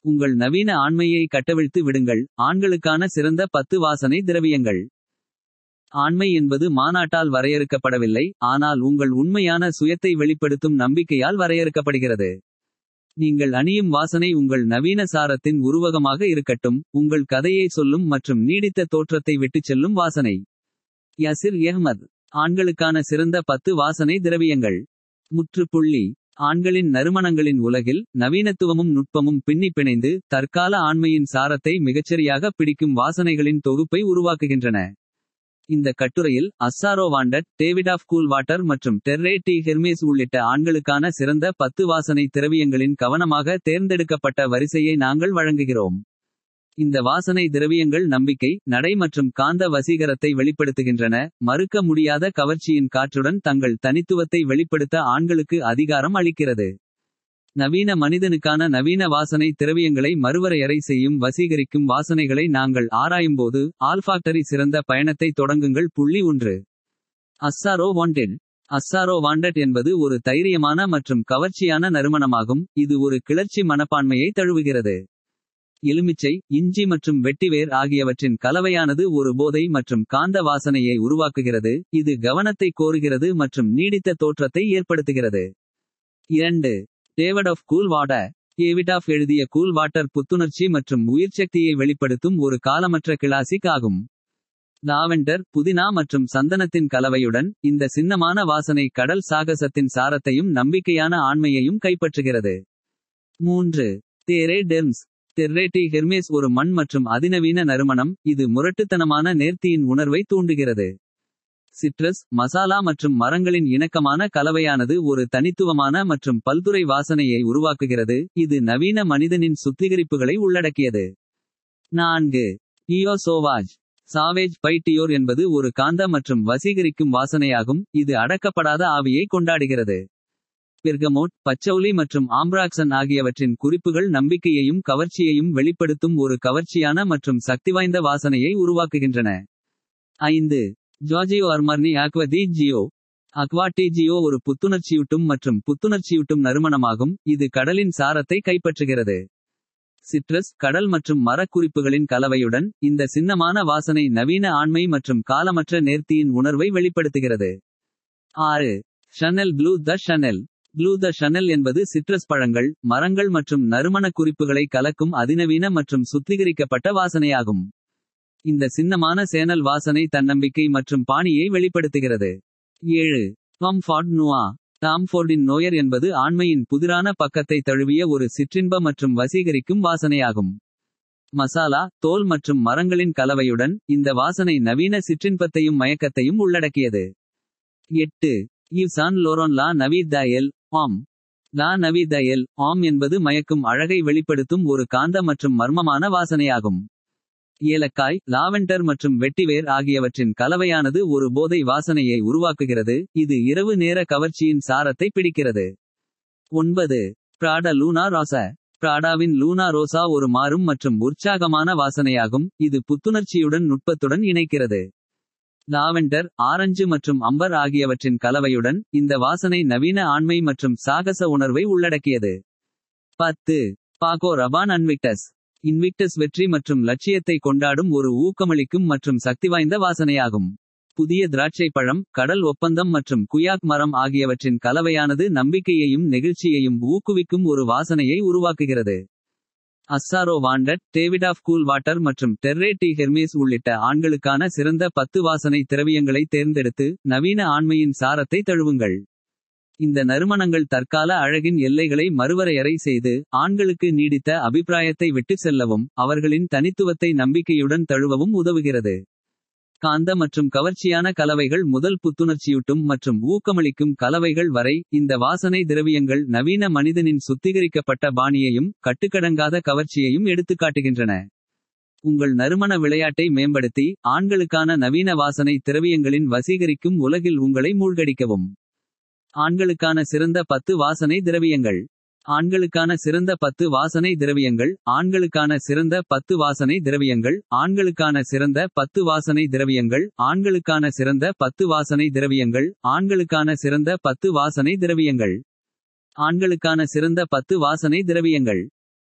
உங்கள் நவீன ஆண்மையை கட்டவிழ்த்து விடுங்கள் ஆண்களுக்கான சிறந்த பத்து வாசனை திரவியங்கள் ஆண்மை என்பது மாநாட்டால் வரையறுக்கப்படவில்லை ஆனால் உங்கள் உண்மையான சுயத்தை வெளிப்படுத்தும் நம்பிக்கையால் வரையறுக்கப்படுகிறது நீங்கள் அணியும் வாசனை உங்கள் நவீன சாரத்தின் உருவகமாக இருக்கட்டும் உங்கள் கதையை சொல்லும் மற்றும் நீடித்த தோற்றத்தை விட்டுச் செல்லும் வாசனை யசிர் எஹ்மத் ஆண்களுக்கான சிறந்த பத்து வாசனை திரவியங்கள் முற்றுப்புள்ளி ஆண்களின் நறுமணங்களின் உலகில் நவீனத்துவமும் நுட்பமும் பின்னி பிணைந்து தற்கால ஆண்மையின் சாரத்தை மிகச்சரியாக பிடிக்கும் வாசனைகளின் தொகுப்பை உருவாக்குகின்றன இந்த கட்டுரையில் Azzaro Wanted Davidoff Cool Water மற்றும் டெர்ரே டி ஹெர்மேஸ் உள்ளிட்ட ஆண்களுக்கான சிறந்த பத்து வாசனை திரவியங்களின் கவனமாக தேர்ந்தெடுக்கப்பட்ட வரிசையை நாங்கள் வழங்குகிறோம் இந்த வாசனை திரவியங்கள் நம்பிக்கை நடை மற்றும் காந்த வசீகரத்தை வெளிப்படுத்துகின்றன மறுக்க முடியாத கவர்ச்சியின் காற்றுடன் தங்கள் தனித்துவத்தை வெளிப்படுத்த ஆண்களுக்கு அதிகாரம் அளிக்கிறது நவீன மனிதனுக்கான நவீன வாசனை திரவியங்களை மறுவரையறை செய்யும் வசீகரிக்கும் வாசனைகளை நாங்கள் ஆராயும்போது ஆல்ஃபாக்டரி சிறந்த பயணத்தை தொடங்குங்கள் புள்ளி ஒன்று அஸ்ஸாரோ வாண்டட் அஸ்ஸாரோ வாண்டட் என்பது ஒரு தைரியமான மற்றும் கவர்ச்சியான நறுமணமாகும் இது ஒரு கிளர்ச்சி மனப்பான்மையை தழுவுகிறது எலுமிச்சை இஞ்சி மற்றும் வெட்டிவேர் ஆகியவற்றின் கலவையானது ஒரு போதை மற்றும் காந்த வாசனையை உருவாக்குகிறது இது கவனத்தை கோருகிறது மற்றும் நீடித்த தோற்றத்தை ஏற்படுத்துகிறது இரண்டு Davidoff Cool Water Davidoff எழுதிய கூல் வாட்டர் புத்துணர்ச்சி மற்றும் உயிர்ச்சக்தியை வெளிப்படுத்தும் ஒரு காலமற்ற கிளாசிக் ஆகும் லாவெண்டர் புதினா மற்றும் சந்தனத்தின் கலவையுடன் இந்த சின்னமான வாசனை கடல் சாகசத்தின் சாரத்தையும் நம்பிக்கையான ஆண்மையையும் கைப்பற்றுகிறது மூன்று தேரே டெர்ம்ஸ் தெர்ரேட்டி ஹெர்மேஸ் ஒரு மண் மற்றும் அதிநவீன நறுமணம் இது முரட்டுத்தனமான நேர்த்தியின் உணர்வை தூண்டுகிறது சிட்ரஸ் மசாலா மற்றும் மரங்களின் இணக்கமான கலவையானது ஒரு தனித்துவமான மற்றும் பல்துறை வாசனையை உருவாக்குகிறது இது நவீன மனிதனின் சுத்திகரிப்புகளை உள்ளடக்கியது நான்கு டியோ சோவாஜ் சாவேஜ் பைட்டியோர் என்பது ஒரு காந்த மற்றும் வசீகரிக்கும் வாசனையாகும் இது அடக்கப்படாத ஆவியை கொண்டாடுகிறது பெர்கமோட் பச்சௌலி மற்றும் ஆம்ப்ராக்சன் ஆகியவற்றின் குறிப்புகள் நம்பிக்கையையும் கவர்ச்சியையும் வெளிப்படுத்தும் ஒரு கவர்ச்சியான மற்றும் சக்திவாய்ந்த வாசனையை உருவாக்குகின்றன ஐந்து Giorgio Armani Acqua di Gio Acqua di Gio ஒரு புத்துணர்ச்சியூட்டும் மற்றும் புத்துணர்ச்சியூட்டும் நறுமணமாகும் இது கடலின் சாரத்தை கைப்பற்றுகிறது சிட்ரஸ் கடல் மற்றும் மரக்குறிப்புகளின் கலவையுடன் இந்த சின்னமான வாசனை நவீன ஆண்மை மற்றும் காலமற்ற நேர்த்தியின் உணர்வை வெளிப்படுத்துகிறது ஆறு Chanel Bleu de Chanel Bleu de Chanel என்பது சிட்ரஸ் பழங்கள் மரங்கள் மற்றும் நறுமண குறிப்புகளை கலக்கும் அதிநவீன மற்றும் சுத்திகரிக்கப்பட்ட வாசனையாகும் இந்த சின்னமான சேனல் வாசனை தன்னம்பிக்கை மற்றும் பாணியை வெளிப்படுத்துகிறது ஏழு காம்ஃபார்ட் நுவா டாம்ஃபோர்டின் நோயர் என்பது ஆண்மையின் புதிரான பக்கத்தை தழுவிய ஒரு சிற்றின்ப மற்றும் வசீகரிக்கும் வாசனையாகும் மசாலா தோல் மற்றும் மரங்களின் கலவையுடன் இந்த வாசனை நவீன சிற்றின்பத்தையும் மயக்கத்தையும் உள்ளடக்கியது எட்டு இவ் சான் லோரோன் லா நவி த எல் ஆம் லா நவி த எல் ஆம் என்பது மயக்கும் அழகை வெளிப்படுத்தும் ஒரு காந்த மற்றும் மர்மமான வாசனையாகும் ஏலக்காய் லாவெண்டர் மற்றும் வெட்டிவேர் ஆகியவற்றின் கலவையானது ஒரு போதை வாசனையை உருவாக்குகிறது இது இரவு நேர கவர்ச்சியின் சாரத்தை பிடிக்கிறது ஒன்பது பிராட லூனா ரோசா பிராடாவின் லூனா ரோசா ஒரு மாறும் மற்றும் உற்சாகமான வாசனையாகும் இது புத்துணர்ச்சியுடன் நுட்பத்துடன் இணைக்கிறது லாவெண்டர் ஆரஞ்சு மற்றும் அம்பர் ஆகியவற்றின் கலவையுடன் இந்த வாசனை நவீன ஆண்மை மற்றும் சாகச உணர்வை உள்ளடக்கியது பத்து பாகோ ரபான் அன்விக்டஸ் இன்விக்டஸ் வெற்றி மற்றும் லட்சியத்தை கொண்டாடும் ஒரு ஊக்கமளிக்கும் மற்றும் சக்திவாய்ந்த வாசனையாகும் புதிய திராட்சை பழம் கடல் ஒப்பந்தம் மற்றும் குயாக் மரம் ஆகியவற்றின் கலவையானது நம்பிக்கையையும் நெகிழ்ச்சியையும் ஊக்குவிக்கும் ஒரு வாசனையை உருவாக்குகிறது Azzaro Wanted Davidoff Cool Water மற்றும் டெர்ரே டி ஹெர்மேஸ் உள்ளிட்ட ஆண்களுக்கான சிறந்த பத்து வாசனை திரவியங்களை தேர்ந்தெடுத்து நவீன ஆண்மையின் சாரத்தை தழுவுங்கள் இந்த நறுமணங்கள் தற்கால அழகின் எல்லைகளை மறுவரையறை செய்து ஆண்களுக்கு நீடித்த அபிப்பிராயத்தை விட்டுச் செல்லவும் அவர்களின் தனித்துவத்தை நம்பிக்கையுடன் தழுவவும் உதவுகிறது காந்த மற்றும் கவர்ச்சியான கலவைகள் முதல் புத்துணர்ச்சியூட்டும் மற்றும் ஊக்கமளிக்கும் கலவைகள் வரை இந்த வாசனை திரவியங்கள் நவீன மனிதனின் சுத்திகரிக்கப்பட்ட பாணியையும் கட்டுக்கடங்காத கவர்ச்சியையும் எடுத்துக்காட்டுகின்றன உங்கள் நறுமண விளையாட்டை மேம்படுத்தி ஆண்களுக்கான நவீன வாசனை திரவியங்களின் வசீகரிக்கும் உலகில் உங்களை மூழ்கடிக்கவும் ஆண்களுக்கான சிறந்த பத்து வாசனை திரவியங்கள் ஆண்களுக்கான சிறந்த பத்து வாசனை திரவியங்கள் ஆண்களுக்கான சிறந்த பத்து வாசனை திரவியங்கள் ஆண்களுக்கான சிறந்த பத்து வாசனை திரவியங்கள் ஆண்களுக்கான சிறந்த பத்து வாசனை திரவியங்கள் ஆண்களுக்கான சிறந்த பத்து வாசனை திரவியங்கள் ஆண்களுக்கான சிறந்த பத்து வாசனை திரவியங்கள்